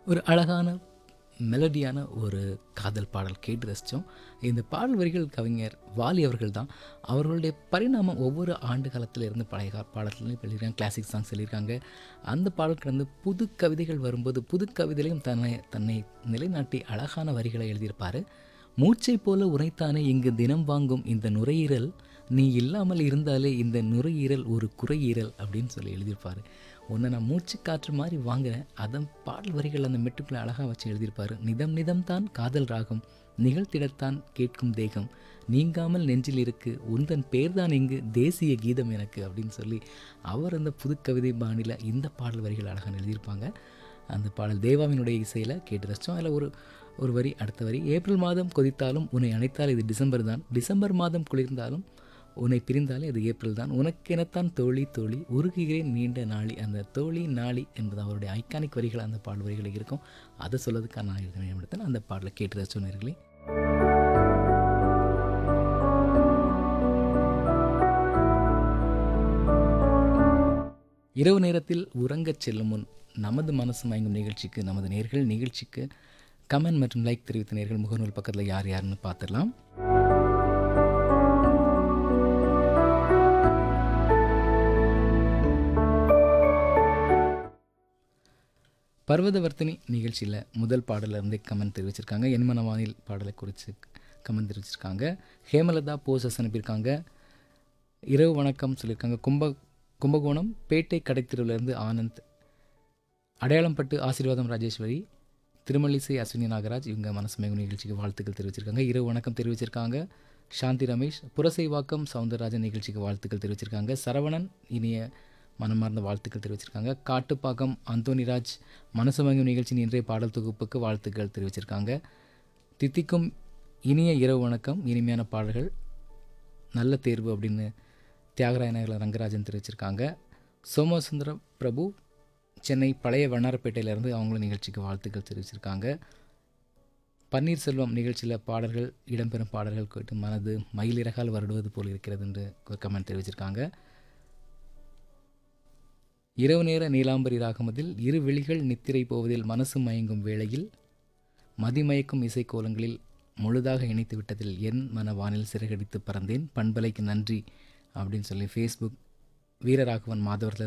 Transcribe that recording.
ஒரு அழகான மெலடியான ஒரு காதல் பாடல் கேட்டு ரசித்தோம் இந்த பாடல் வரிகள் கவிஞர் வாலி அவர்கள் தான் அவர்களுடைய பரிணாமம் ஒவ்வொரு ஆண்டு காலத்தில் இருந்து பழைய கா பாடல்களையும் எழுதியிருக்காங்க கிளாசிக் சாங்ஸ் எழுதியிருக்காங்க அந்த பாடல் கடந்து புது கவிதைகள் வரும்போது புது கவிதையிலையும் தன்னை தன்னை நிலைநாட்டி அழகான வரிகளை எழுதியிருப்பார் மூச்சை போல உரைத்தானே இங்கு தினம் வாங்கும் இந்த நுரையீரல் நீ இல்லாமல் இருந்தாலே இந்த நுரையீரல் ஒரு குறையீரல் அப்படின்னு சொல்லி எழுதியிருப்பார் உன்னை நான் மூச்சு காற்று மாதிரி வாங்குறேன் அதன் பாடல் வரிகள் அந்த மெட்டுக்குள்ளே அழகாக வச்சு எழுதியிருப்பார் நிதம் நிதம் தான் காதல் ராகம் நிகழ்த்திடத்தான் கேட்கும் தேகம் நீங்காமல் நெஞ்சில் இருக்கு உந்தன் பேர்தான் இங்கு தேசிய கீதம் எனக்கு அப்படின்னு சொல்லி அவர் அந்த புது கவிதை பாணியில் இந்த பாடல் வரிகள் அழகாக எழுதியிருப்பாங்க அந்த பாடல் தேவாவினுடைய இசையில் கேட்டு ரசித்தோம் அதில் ஒரு ஒரு வரி அடுத்த வரி ஏப்ரல் மாதம் கொதித்தாலும் உன்னை அணைத்தால் இது டிசம்பர் தான் டிசம்பர் மாதம் குளிர்ந்தாலும் உன்னை பிரிந்தாலே அது ஏப்ரல் தான் உனக்கெனத்தான் தோழி தோழி உருகுகிறேன் நீண்ட நாளி அந்த தோழி நாளி என்பது அவருடைய ஐக்கானிக் வரிகள் அந்த பாடல் வரிகள் இருக்கும் அதை சொல்லதுக்காக நான் எழுதினேன் எடுத்தேன் அந்த பாடலை கேட்டு ரசிச்சோன்னர்களே இரவு நேரத்தில் உறங்கச் செல்லும் முன் நமது மனசு மயங்கும் நிகழ்ச்சிக்கு நமது நேர்கள் நிகழ்ச்சிக்கு கமெண்ட் மற்றும் லைக் தெரிவித்த நேர்கள் முகநூல் பக்கத்தில் யார் யாருன்னு பார்த்துடலாம் பர்வதவர்த்தினி நிகழ்ச்சியில் முதல் பாடல்ல இருந்தே கமெண்ட் தெரிவிச்சிருக்காங்க என்மன வானில் பாடலை குறித்து கமெண்ட் தெரிவிச்சிருக்காங்க ஹேமலதா போசஸ் அனுப்பியிருக்காங்க இரவு வணக்கம் சொல்லியிருக்காங்க கும்ப கும்பகோணம் பேட்டை கடைத்தெருவிலேருந்து ஆனந்த் அடையாளம்பட்டு ஆசீர்வாதம் ராஜேஸ்வரி திருமல்லிசை அஸ்வினி நாகராஜ் இவங்க மனசுமேகு நிகழ்ச்சிக்கு வாழ்த்துக்கள் தெரிவிச்சிருக்காங்க இரவு வணக்கம் தெரிவிச்சிருக்காங்க சாந்தி ரமேஷ் புரசைவாக்கம் சவுந்தரராஜன் நிகழ்ச்சிக்கு வாழ்த்துக்கள் தெரிவிச்சிருக்காங்க சரவணன் இனிய மனமார்ந்த வாழ்த்துக்கள் தெரிவிச்சிருக்காங்க காட்டுப்பாக்கம் அந்தோனிராஜ் மனசுமங்கும் நிகழ்ச்சியின் இன்றைய பாடல் தொகுப்புக்கு வாழ்த்துக்கள் தெரிவிச்சிருக்காங்க தித்திக்கும் இனிய இரவு வணக்கம் இனிமையான பாடல்கள் நல்ல தேர்வு அப்படின்னு தியாகராய நகரில் ரங்கராஜன் தெரிவிச்சிருக்காங்க சோமசுந்தர பிரபு சென்னை பழைய வண்ணாரப்பேட்டையிலேருந்து அவங்களும் நிகழ்ச்சிக்கு வாழ்த்துக்கள் தெரிவிச்சிருக்காங்க பன்னீர்செல்வம் நிகழ்ச்சியில் பாடல்கள் இடம்பெறும் பாடல்கள் கேட்டு மனது மயிலிறகால் வருடுவது போல் இருக்கிறது என்று ஒரு கமெண்ட் தெரிவிச்சிருக்காங்க இரவு நேர நீலாம்பரி ராகமதில் இரு விழிகள் நித்திரை போவதில் மனசு மயங்கும் வேளையில் மதிமயக்கும் இசைக்கோலங்களில் முழுதாக இணைத்து விட்டதில் என் மன வானில் சிறகடித்து பறந்தேன் பண்பலைக்கு நன்றி அப்படின்னு சொல்லி ஃபேஸ்புக் வீரராகவன் மாதவரத்தில்